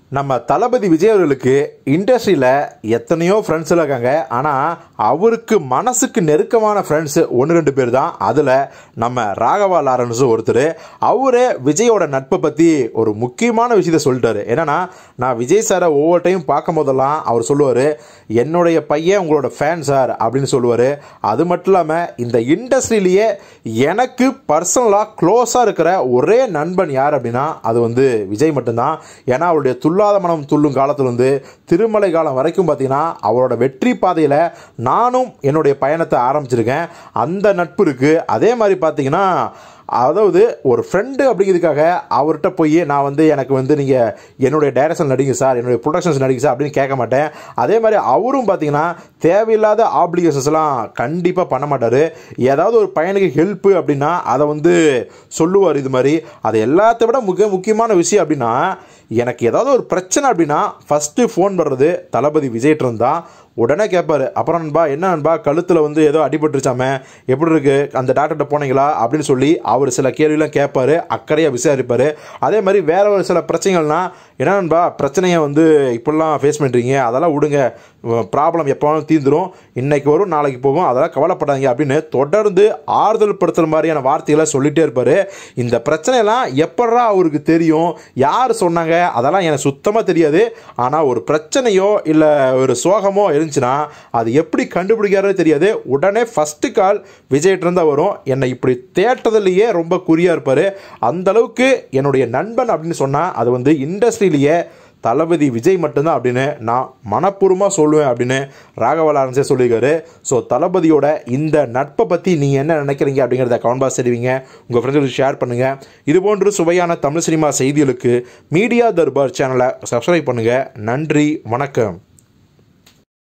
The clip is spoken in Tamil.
நம்ம தளபதி விஜய் அவர்களுக்கு இண்டஸ்ட்ரியில் எத்தனையோ ஃப்ரெண்ட்ஸ் இருக்காங்க ஆனால் அவருக்கு மனசுக்கு நெருக்கமான ஃப்ரெண்ட்ஸ் ஒன்று ரெண்டு பேர் தான் அதில் நம்ம ராகவா லாரன்ஸும் ஒருத்தர் அவரே விஜயோட நட்பை பற்றி ஒரு முக்கியமான விஷயத்த சொல்லிட்டாரு என்னன்னா நான் விஜய் சாரை ஒவ்வொரு டைம் பார்க்கும் போதெல்லாம் அவர் சொல்லுவார் என்னுடைய பையன் உங்களோட ஃபேன் சார் அப்படின்னு சொல்லுவார் அது மட்டும் இல்லாமல் இந்த இண்டஸ்ட்ரியிலேயே எனக்கு பர்சனலாக க்ளோஸாக இருக்கிற ஒரே நண்பன் யார் அப்படின்னா அது வந்து விஜய் மட்டும்தான் ஏன்னா அவருடைய துல்லாத மனம் துள்ளும் காலத்திலிருந்து திருமலை காலம் வரைக்கும் பார்த்தீங்கன்னா அவரோட வெற்றி பாதையில் நானும் என்னுடைய பயணத்தை ஆரம்பிச்சிருக்கேன் அந்த நட்பு இருக்குது அதே மாதிரி பார்த்தீங்கன்னா அதாவது ஒரு ஃப்ரெண்டு அப்படிங்கிறதுக்காக அவர்கிட்ட போய் நான் வந்து எனக்கு வந்து நீங்கள் என்னுடைய டைரக்ஷன் நடிங்க சார் என்னுடைய ப்ரொடக்ஷன்ஸ் நடிங்க சார் அப்படின்னு கேட்க மாட்டேன் அதே மாதிரி அவரும் பார்த்தீங்கன்னா தேவையில்லாத ஆப்ளிகேஷன்ஸ்லாம் கண்டிப்பாக பண்ண மாட்டார் ஏதாவது ஒரு பையனுக்கு ஹெல்ப்பு அப்படின்னா அதை வந்து சொல்லுவார் இது மாதிரி அது எல்லாத்த விட முக்கிய முக்கியமான விஷயம் அப்படின்னா எனக்கு ஏதாவது ஒரு பிரச்சனை அப்படின்னா ஃபஸ்ட்டு ஃபோன் பண்ணுறது தளபதி விஜய்ட்டு இருந்தால் உடனே கேட்பாரு அப்புறம் நண்பா என்ன நண்பா கழுத்தில் வந்து ஏதோ அடிபட்டுருச்சாமே எப்படி இருக்கு அந்த டாக்டர்கிட்ட போனீங்களா அப்படின்னு சொல்லி அவர் சில கேள்விலாம் கேட்பாரு அக்கறையாக விசாரிப்பார் அதே மாதிரி வேற ஒரு சில பிரச்சனைகள்னா என்ன நண்பா பிரச்சனையை வந்து இப்படிலாம் ஃபேஸ் பண்ணுறீங்க அதெல்லாம் விடுங்க ப்ராப்ளம் எப்போவும் தீர்ந்துடும் இன்னைக்கு வரும் நாளைக்கு போகும் அதெல்லாம் கவலைப்படாதீங்க அப்படின்னு தொடர்ந்து ஆறுதல் படுத்துகிற மாதிரியான வார்த்தைகளை சொல்லிட்டே இருப்பார் இந்த பிரச்சனையெல்லாம் எப்படா அவருக்கு தெரியும் யார் சொன்னாங்க அதெல்லாம் எனக்கு சுத்தமாக தெரியாது ஆனால் ஒரு பிரச்சனையோ இல்லை ஒரு சோகமோ இருந்துச்சுன்னா அது எப்படி கண்டுபிடிக்கிறது தெரியாது உடனே ஃபஸ்ட்டு கால் விஜய்கிட்ட இருந்தால் வரும் என்னை இப்படி தேட்டதுலேயே ரொம்ப குறியாக இருப்பார் அந்த அளவுக்கு என்னுடைய நண்பன் அப்படின்னு சொன்னால் அது வந்து இண்டஸ்ட்ரியிலேயே தளபதி விஜய் மட்டும்தான் அப்படின்னு நான் மனப்பூர்வமாக சொல்லுவேன் அப்படின்னு ராகவ லாரன்ஸே சொல்லியிருக்காரு ஸோ தளபதியோட இந்த நட்பை பற்றி நீங்கள் என்ன நினைக்கிறீங்க அப்படிங்கிறத கமெண்ட் பாக்ஸ் தெரிவிங்க உங்கள் ஃப்ரெண்ட்ஸுக்கு ஷேர் பண்ணுங்கள் இதுபோன்று சுவையான தமிழ் சினிமா செய்திகளுக்கு மீடியா தர்பார் சேனலை சப்ஸ்கிரைப் பண்ணுங்கள் நன்றி வணக்கம்